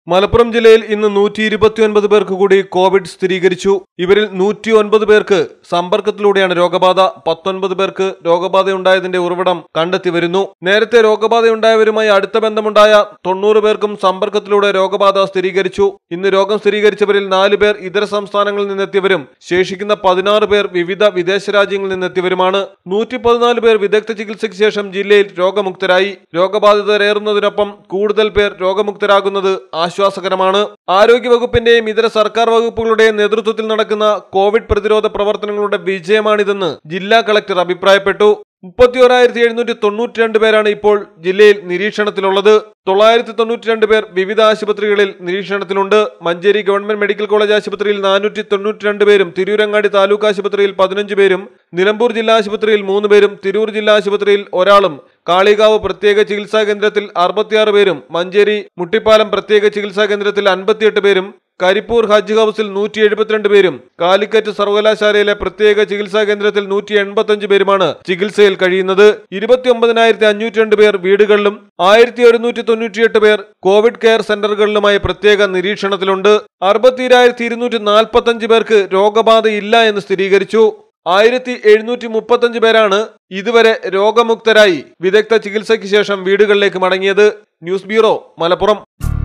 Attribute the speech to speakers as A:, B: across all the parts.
A: മലപ്പുറം ജില്ലയിൽ ഇന്ന് നൂറ്റി ഇരുപത്തിയൊൻപത് പേർക്ക് കൂടി കോവിഡ് സ്ഥിരീകരിച്ചു ഇവരിൽ നൂറ്റി ഒൻപത് പേർക്ക് സമ്പർക്കത്തിലൂടെയാണ് രോഗബാധ പത്തൊൻപത് പേർക്ക് രോഗബാധയുണ്ടായതിന്റെ ഉറവിടം കണ്ടെത്തി വരുന്നു നേരത്തെ രോഗബാധയുണ്ടായവരുമായി അടുത്ത ബന്ധമുണ്ടായ തൊണ്ണൂറ് പേർക്കും സമ്പർക്കത്തിലൂടെ രോഗബാധ സ്ഥിരീകരിച്ചു ഇന്ന് രോഗം സ്ഥിരീകരിച്ചവരിൽ നാല് പേർ ഇതര സംസ്ഥാനങ്ങളിൽ നിന്നെത്തിയവരും ശേഷിക്കുന്ന പതിനാറ് പേർ വിവിധ വിദേശ രാജ്യങ്ങളിൽ നിന്നെത്തിയവരുമാണ് നൂറ്റി പതിനാല് പേർ വിദഗ്ധ ചികിത്സയ്ക്ക് ശേഷം ജില്ലയിൽ രോഗമുക്തരായി രോഗബാധിതരേറുന്നതിനൊപ്പം കൂടുതൽ പേർ രോഗമുക്തരാകുന്നത് ആശ്വാസകരമാണ് ആരോഗ്യവകുപ്പിന്റെയും ഇതര സർക്കാർ വകുപ്പുകളുടെയും നേതൃത്വത്തിൽ നടക്കുന്ന കോവിഡ് പ്രതിരോധ പ്രവർത്തനങ്ങളുടെ വിജയമാണിതെന്ന് ജില്ലാ കളക്ടർ അഭിപ്രായപ്പെട്ടു മുപ്പത്തിയോരായിരത്തി എഴുന്നൂറ്റി തൊണ്ണൂറ്റി രണ്ട് പേരാണ് ഇപ്പോൾ ജില്ലയിൽ നിരീക്ഷണത്തിലുള്ളത് തൊള്ളായിരത്തി തൊണ്ണൂറ്റി രണ്ട് പേർ വിവിധ ആശുപത്രികളിൽ നിരീക്ഷണത്തിലുണ്ട് മഞ്ചേരി ഗവൺമെന്റ് മെഡിക്കൽ കോളേജ് ആശുപത്രിയിൽ നാനൂറ്റി തൊണ്ണൂറ്റി രണ്ട് പേരും തിരൂരങ്ങാടി താലൂക്ക് ആശുപത്രിയിൽ പതിനഞ്ച് പേരും നിലമ്പൂർ ജില്ലാ ആശുപത്രിയിൽ മൂന്ന് പേരും തിരൂർ ജില്ലാ ആശുപത്രിയിൽ ഒരാളും കാളികാവ് പ്രത്യേക ചികിത്സാ കേന്ദ്രത്തിൽ അറുപത്തിയാറ് പേരും മഞ്ചേരി മുട്ടിപ്പാലം പ്രത്യേക ചികിത്സാ കേന്ദ്രത്തിൽ അൻപത്തിയെട്ട് പേരും കരിപ്പൂർ ഹജ്ജ് ഹൗസിൽ നൂറ്റി എഴുപത്തിരണ്ട് പേരും കാലിക്കറ്റ് സർവകലാശാലയിലെ പ്രത്യേക ചികിത്സാ കേന്ദ്രത്തിൽ നൂറ്റി എൺപത്തഞ്ച് പേരുമാണ് ചികിത്സയിൽ കഴിയുന്നത് ഇരുപത്തി ഒമ്പതിനായിരത്തി അഞ്ഞൂറ്റി രണ്ട് പേർ വീടുകളിലും ആയിരത്തി ഒരുന്നൂറ്റി തൊണ്ണൂറ്റിയെട്ട് പേർ കോവിഡ് കെയർ സെന്ററുകളിലുമായി പ്രത്യേക നിരീക്ഷണത്തിലുണ്ട് അറുപത്തിരായിരത്തി ഇരുന്നൂറ്റി നാൽപ്പത്തഞ്ച് പേർക്ക് രോഗബാധയില്ല എന്ന് സ്ഥിരീകരിച്ചു ആയിരത്തി എഴുന്നൂറ്റി മുപ്പത്തഞ്ച് പേരാണ് ഇതുവരെ രോഗമുക്തരായി വിദഗ്ധ ചികിത്സയ്ക്ക് ശേഷം വീടുകളിലേക്ക് മടങ്ങിയത് ന്യൂസ് ബ്യൂറോ മലപ്പുറം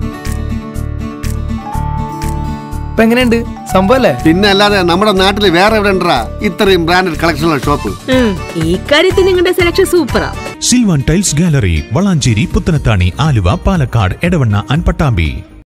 B: ഇപ്പൊ എങ്ങനെയുണ്ട് സംഭവല്ലേ
C: പിന്നെ അല്ലാതെ നമ്മുടെ നാട്ടിൽ വേറെ എവിടെ ഉണ്ടാ ഇത്രയും ബ്രാൻഡഡ് കളക്ഷനുള്ള ഷോപ്പ്
D: ഉം, ഈ കാര്യത്തിൽ നിങ്ങളുടെ സെലക്ഷൻ സൂപ്പറാ
E: Silvan tiles gallery Valanchery Puthanathani Aluva Palakkad Edavanna and Pattambi